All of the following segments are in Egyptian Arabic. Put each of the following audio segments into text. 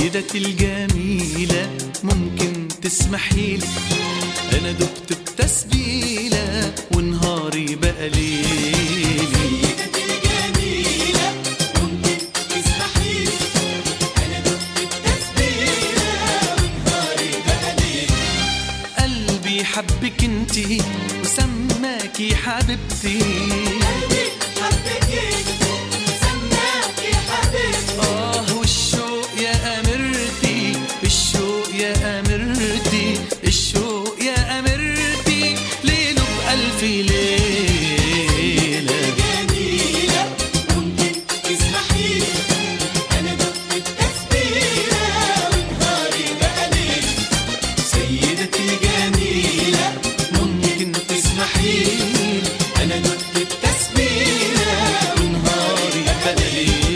سيدتي الجميلة ممكن تسمحي لي أنا دبت بتسبيلة ونهاري بقى ليلي سيدتي الجميلة ممكن تسمحي لي أنا دقت التسبيلة ونهاري بقى ليل قلبي حبك انتي وسماكي حبيبتي قلبي حبك انت سماكي حبيبتي آه والشوق يا أميرتي الشوق يا أميرتي الشوق يا أميرتي ليله بألف ليلة جميلة ممكن تسمحي لي أنا دقت التسبيلة ونهاري بقى ليل سيدتي الجميلة ممكن تسمحي لي أنا دقت التسبيلة ونهاري بقى ليل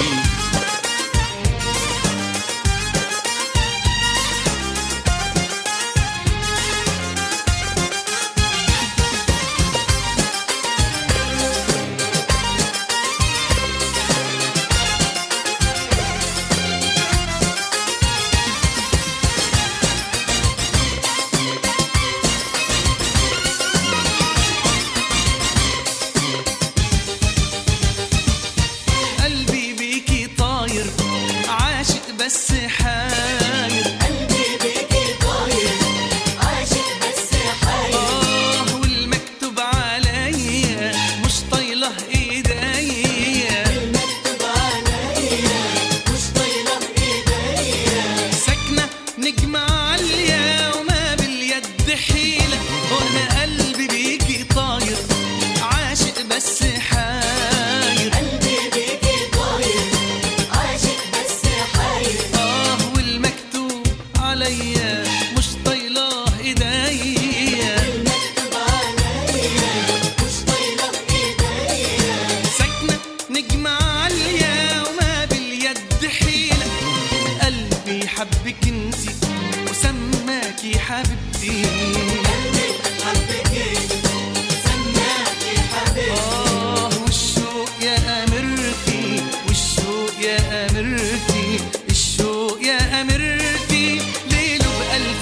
قلبي بيكي طاير عاشق بس حاير قلبي بيكي طاير عاشق بس حاير آه والمكتوب عليا مش طايله ايديا المكتوب عليا مش طايلة بإيديا ساكنه نجمه عاليه وما باليد حيله وانا قلبي بيكي طاير عاشق بس حاير قلبي بيكي طاير عاشق بس حاير آه والمكتوب عليا مش طايله ايديا المكتوب عليا مش طايلة بإيديا ساكنة نجمة عالية وما باليد حيلة قلبي حبك انتي وسماكي حبيبتي قلبي حبك انت سماكي حبيبتي آه والشوق يا أميرتي والشوق يا أميرتي الشوق يا أميرتي ليله بألف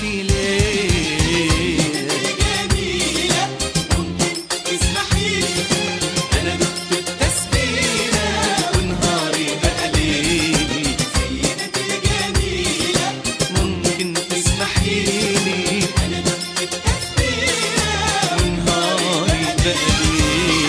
ليلة جميلة ممكن تسمحي لي أنا دقت التسبيلة ونهاري بقى ليلي سيدتي الجميلة ممكن تسمحي لي أنا دقت التسبيلة ونهاري بقى ليلي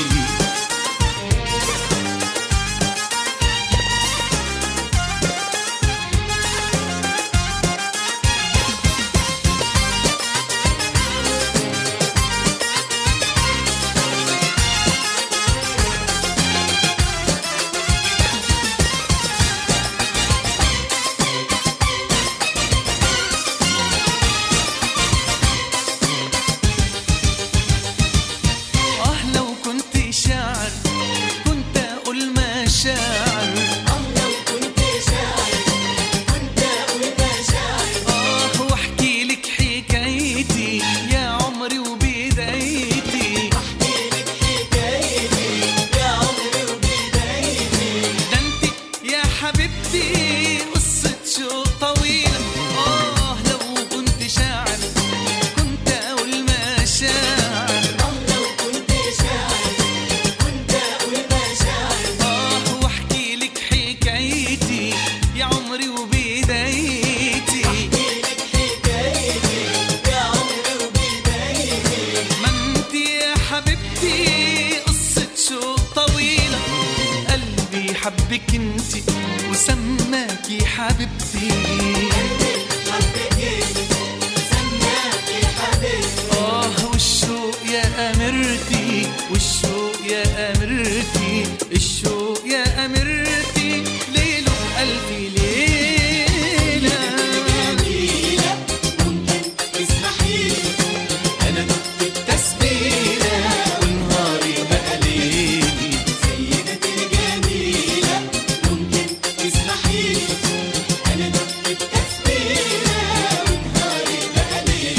آه لو كنت شاعر كنت أقول مشاعر آه لو كنت شاعر كنت أقول مشاعر آه واحكي لك حكايتي يا عمري وبدايتي أحكي لك حكايتي يا عمري وبدايتي ده انت يا حبيبتي قصة شوق طويلة آه لو كنت شاعر كنت أقول مشاعر آه لو كنت شاعر كنت أقول مشاعر آه واحكي لك حكايتي يا عمري وبدايتي أحكي لك حكايتي يا عمري وبدايتي ما انت يا حبيبتي قصة شوق طويلة قلبي حبك انت وسماكي حبيبتي حبك انت سماكي حبيبتي آه والشوق يا أميرتي والشوق يا أميرتي الشوق يا أميرتي ليله بألف ليلة جميلة ممكن تسمحي لي أنا دقت التسبيلة ونهاري بقى ليلي سيدتي الجميلة ممكن تسمحي لي أنا دقت التسبيلة ونهاري بقى ليل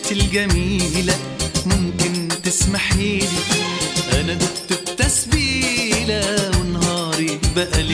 ستي الجميلة ممكن تسمحيلي أنا دقت التسبيلة ونهاري بقى